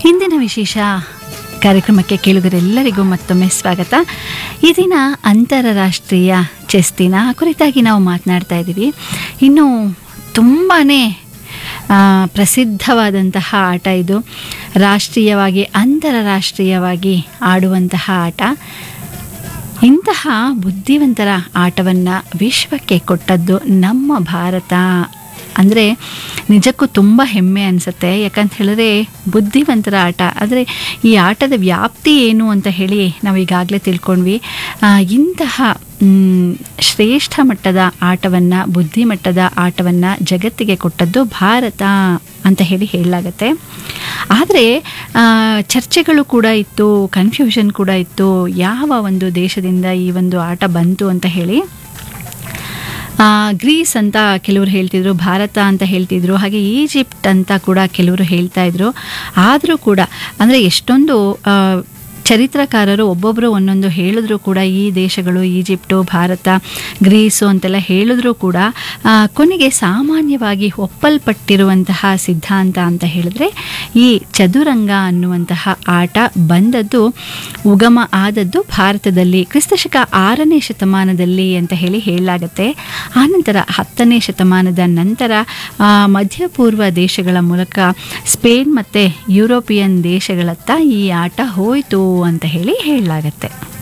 ಇಂದಿನ ವಿಶೇಷ ಕಾರ್ಯಕ್ರಮಕ್ಕೆ ಕೇಳುಗರೆಲ್ಲರಿಗೂ ಮತ್ತೊಮ್ಮೆ ಸ್ವಾಗತ ಈ ದಿನ ಅಂತಾರಾಷ್ಟ್ರೀಯ ಚೆಸ್ ದಿನ ಆ ಕುರಿತಾಗಿ ನಾವು ಮಾತನಾಡ್ತಾ ಇದ್ದೀವಿ ಇನ್ನು ತುಂಬಾ ಪ್ರಸಿದ್ಧವಾದಂತಹ ಆಟ ಇದು ರಾಷ್ಟ್ರೀಯವಾಗಿ ಅಂತಾರಾಷ್ಟ್ರೀಯವಾಗಿ ಆಡುವಂತಹ ಆಟ ಇಂತಹ ಬುದ್ಧಿವಂತರ ಆಟವನ್ನು ವಿಶ್ವಕ್ಕೆ ಕೊಟ್ಟದ್ದು ನಮ್ಮ ಭಾರತ ಅಂದರೆ ನಿಜಕ್ಕೂ ತುಂಬ ಹೆಮ್ಮೆ ಅನಿಸುತ್ತೆ ಯಾಕಂತ ಹೇಳಿದ್ರೆ ಬುದ್ಧಿವಂತರ ಆಟ ಆದರೆ ಈ ಆಟದ ವ್ಯಾಪ್ತಿ ಏನು ಅಂತ ಹೇಳಿ ನಾವು ಈಗಾಗಲೇ ತಿಳ್ಕೊಂಡ್ವಿ ಆ, ಇಂತಹ ಮ್, ಶ್ರೇಷ್ಠ ಮಟ್ಟದ ಆಟವನ್ನು ಬುದ್ಧಿಮಟ್ಟದ ಆಟವನ್ನು ಜಗತ್ತಿಗೆ ಕೊಟ್ಟದ್ದು ಭಾರತ ಅಂತ ಹೇಳಿ ಹೇಳಲಾಗತ್ತೆ ಆದರೆ ಚರ್ಚೆಗಳು ಕೂಡ ಇತ್ತು ಕನ್ಫ್ಯೂಷನ್ ಕೂಡ ಇತ್ತು ಯಾವ ಒಂದು ದೇಶದಿಂದ ಈ ಒಂದು ಆಟ ಬಂತು ಅಂತ ಹೇಳಿ ಆ, ಗ್ರೀಸ್ ಅಂತ ಕೆಲವರು ಹೇಳ್ತಿದ್ರು ಭಾರತ ಅಂತ ಹೇಳ್ತಿದ್ರು ಹಾಗೆ ಈಜಿಪ್ಟ್ ಅಂತ ಕೂಡ ಕೆಲವರು ಹೇಳ್ತಾ ಇದ್ರು ಆದರೂ ಕೂಡ ಅಂದರೆ ಎಷ್ಟೊಂದು ಆ, ಚರಿತ್ರಕಾರರು ಒಬ್ಬೊಬ್ಬರು ಒಂದೊಂದು ಹೇಳಿದ್ರು ಕೂಡ ಈ ದೇಶಗಳು ಈಜಿಪ್ಟು ಭಾರತ ಗ್ರೀಸು ಅಂತೆಲ್ಲ ಹೇಳಿದ್ರು ಕೂಡ ಆ, ಕೊನೆಗೆ ಸಾಮಾನ್ಯವಾಗಿ ಒಪ್ಪಲ್ಪಟ್ಟಿರುವಂತಹ ಸಿದ್ಧಾಂತ ಅಂತ ಹೇಳಿದ್ರೆ ಈ ಚದುರಂಗ ಅನ್ನುವಂತಹ ಆಟ ಬಂದದ್ದು ಉಗಮ ಆದದ್ದು ಭಾರತದಲ್ಲಿ ಕ್ರಿಸ್ತಶಕ ಆರನೇ ಶತಮಾನದಲ್ಲಿ ಅಂತ ಹೇಳಿ ಹೇಳಲಾಗತ್ತೆ ಆನಂತರ ಹತ್ತನೇ ಶತಮಾನದ ನಂತರ ಆ, ಮಧ್ಯಪೂರ್ವ ದೇಶಗಳ ಮೂಲಕ ಸ್ಪೇನ್ ಮತ್ತು ಯುರೋಪಿಯನ್ ದೇಶಗಳತ್ತ ಈ ಆಟ ಹೋಯಿತು ಅಂತ ಹೇಳಿ ಹೇಳಲಾಗತ್ತೆ